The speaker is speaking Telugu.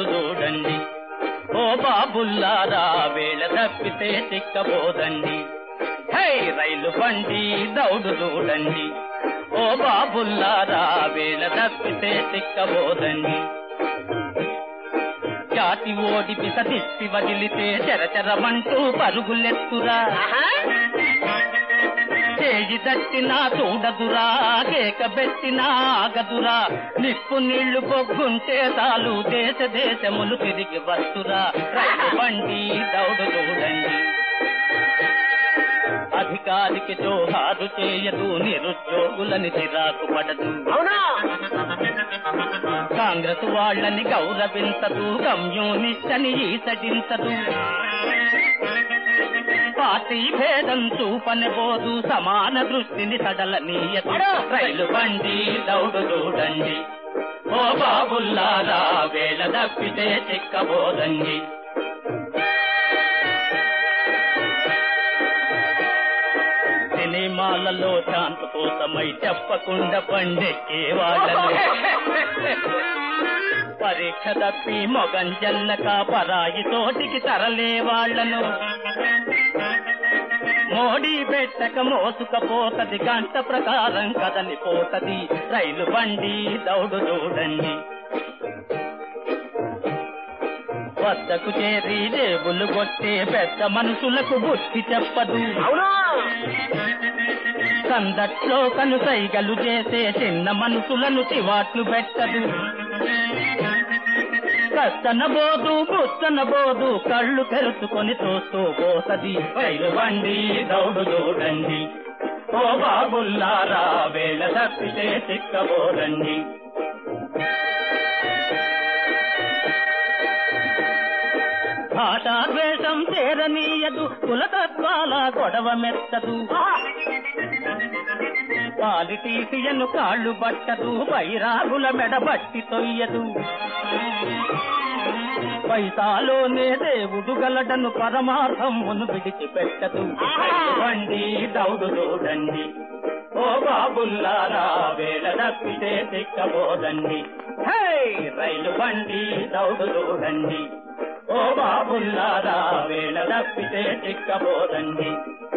దౌడు చూడండి ఓ బాబుల్లారా వేళ తప్పితే చిక్కబోదండి హై రైలు బండి దౌడు చూడండి ఓ బాబుల్లారా వేళ తప్పితే చిక్కబోదండి జాతి ఓడి పిస దిష్టి వదిలితే చెరచెరమంటూ పరుగులెత్తురా చేయి దట్టినా చూడదురా కేక పెట్టినా ఆగదురా నిప్పు నీళ్లు పొగ్గుంటే చాలు దేశ దేశములు తిరిగి వస్తురా రైలు బండి దౌడు చూడండి అధికారికి జోహారు చేయదు నిరుద్యోగులని చిరాకు పడదు అవునా కాంగ్రెస్ వాళ్ళని గౌరవించదు కమ్యూనిస్ట్ అని ఈసడించదు పార్టీ భేదం చూపనిపోదు సమాన దృష్టిని సడలనీయదు రైలు బండి దౌడు చూడండి ఓ బాబుల్లారా వేళ తప్పితే చిక్కబోదండి సినిమాలలో శాంతి కోసమై చెప్పకుండా పండెక్కే వాళ్ళని పరీక్ష తప్పి మొగంజల్లక పరాయి తోటికి తరలే వాళ్లను మోడీ పెట్టక మోసుకపోతది గంట ప్రకారం కదలిపోతది రైలు బండి దౌడు చూడండి వద్దకు చేరి జేబులు కొట్టే పెద్ద మనుషులకు బుద్ధి చెప్పదు అవునా సందట్లో కను సైగలు చేసే చిన్న మనుషులను తివాట్లు పెట్టదు కష్టనబోదు బుచ్చనబోదు కళ్ళు తెరుచుకొని చూస్తూ పోసది రైలు బండి దౌడు చూడండి ఓ బాబుల్లారా వేళ తప్పితే చిక్కబోదండి భాషాద్వేషం చేరనీయదు కులతత్వాల గొడవ మెత్తదు పాలిటీసియను కాళ్ళు పట్టదు వైరాగుల మెడబట్టి తొయ్యదు పైసాలోనే దేవుడు గలడను పరమార్థం మును విడిచిపెట్టదు వండి దౌడు చూడండి ఓ బాబుల్లారా వేళ తప్పితే తిక్కబోదండి హే రైలు బండి దౌడు చూడండి ఓ బాబుల్లారా వేళ తప్పితే చిక్కబోదండి